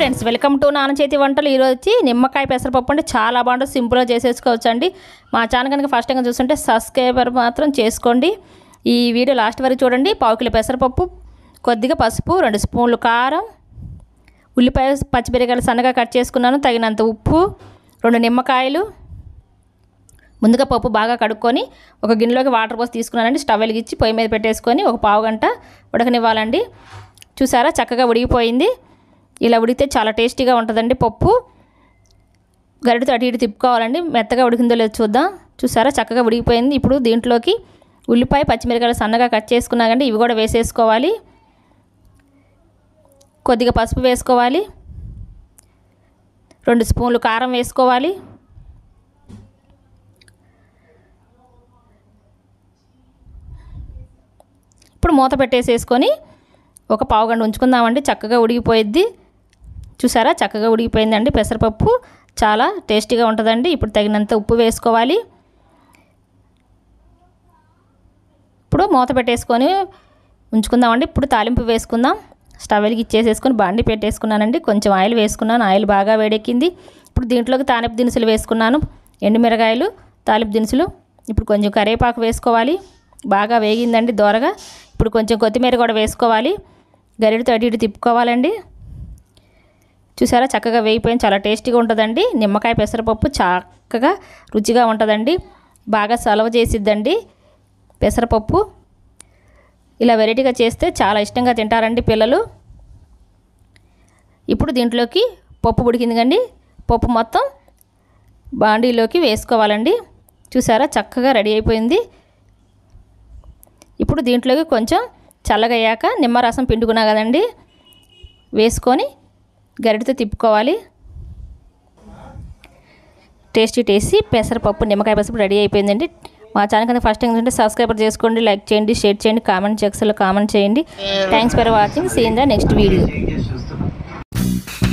friends welcome to నాన్న చేతి వంటలు ఈరోజు వచ్చి నిమ్మకాయ పెసరపప్పు అంటే చాలా బాగుంటుంది సింపుల్గా చేసేసుకోవచ్చు అండి మా ఛానల్ కనుక ఫస్ట్ టైం చూస్తుంటే సబ్స్క్రైబర్ మాత్రం చేసుకోండి ఈ వీడియో లాస్ట్ వరకు చూడండి పావు కిలో పెసరపప్పు కొద్దిగా పసుపు రెండు స్పూన్లు కారం ఉల్లిపాయ పచ్చిమిరకాయలు సన్నగా కట్ చేసుకున్నాను తగినంత ఉప్పు రెండు నిమ్మకాయలు ముందుగా పప్పు బాగా కడుక్కొని ఒక గిన్నెలోకి వాటర్ పోసి తీసుకున్నానండి స్టవ్ వెలిగించి పొయ్యి మీద పెట్టేసుకొని ఒక పావు గంట ఉడకనివ్వాలండి చూసారా చక్కగా ఉడికిపోయింది ఇలా ఉడికితే చాలా టేస్టీగా ఉంటుందండి పప్పు గరిటతో అటు ఇటు తిప్పుకోవాలండి మెత్తగా ఉడికిందో లేదో చూద్దాం చూసారా చక్కగా ఉడికిపోయింది ఇప్పుడు దీంట్లోకి ఉల్లిపాయ పచ్చిమిరకాయలు సన్నగా కట్ చేసుకున్నాకండి ఇవి కూడా వేసేసుకోవాలి కొద్దిగా పసుపు వేసుకోవాలి రెండు స్పూన్లు కారం వేసుకోవాలి ఇప్పుడు మూత పెట్టేసేసుకొని ఒక పావు గంట ఉంచుకుందామండి చక్కగా ఉడికిపోయిద్ది చూసారా చక్కగా ఉడికిపోయిందండి పెసరపప్పు చాలా టేస్టీగా ఉంటుందండి ఇప్పుడు తగినంత ఉప్పు వేసుకోవాలి ఇప్పుడు మూత పెట్టేసుకొని ఉంచుకుందామండి ఇప్పుడు తాలింపు వేసుకుందాం స్టవ్ వెలిగి ఇచ్చేసేసుకొని బండి పెట్టేసుకున్నానండి కొంచెం ఆయిల్ వేసుకున్నాను ఆయిల్ బాగా వేడెక్కింది ఇప్పుడు దీంట్లోకి తాలింపు దినుసులు వేసుకున్నాను ఎండుమిరగాయలు తాలింపు దినుసులు ఇప్పుడు కొంచెం కరివేపాకు వేసుకోవాలి బాగా వేగిందండి దోరగా ఇప్పుడు కొంచెం కొత్తిమీర కూడా వేసుకోవాలి గరిటతో అటు ఇటు తిప్పుకోవాలండి చూసారా చక్కగా వేగిపోయింది చాలా టేస్టీగా ఉంటుందండి నిమ్మకాయ పెసరపప్పు చక్కగా రుచిగా ఉంటుందండి బాగా సలవ చేసిద్దండి పెసరపప్పు ఇలా వెరైటీగా చేస్తే చాలా ఇష్టంగా తింటారండి పిల్లలు ఇప్పుడు దీంట్లోకి పప్పు ఉడికింది కండి పప్పు మొత్తం బాండీలోకి వేసుకోవాలండి చూసారా చక్కగా రెడీ అయిపోయింది ఇప్పుడు దీంట్లోకి కొంచెం చల్లగయ్యాక నిమ్మరసం పిండుకున్నా కదండి వేసుకొని గరిటతో తిప్పుకోవాలి టేస్టీ టేస్టీ పెసరపప్పు నిమ్మకాయ పెసరపప్పు రెడీ అయిపోయిందండి మా ఛానల్ కింద ఫస్ట్ టైం ఉంటే సబ్స్క్రైబర్ చేసుకోండి లైక్ చేయండి షేర్ చేయండి కామెంట్ సెక్షన్లో కామెంట్ చేయండి thanks for watching seen the next video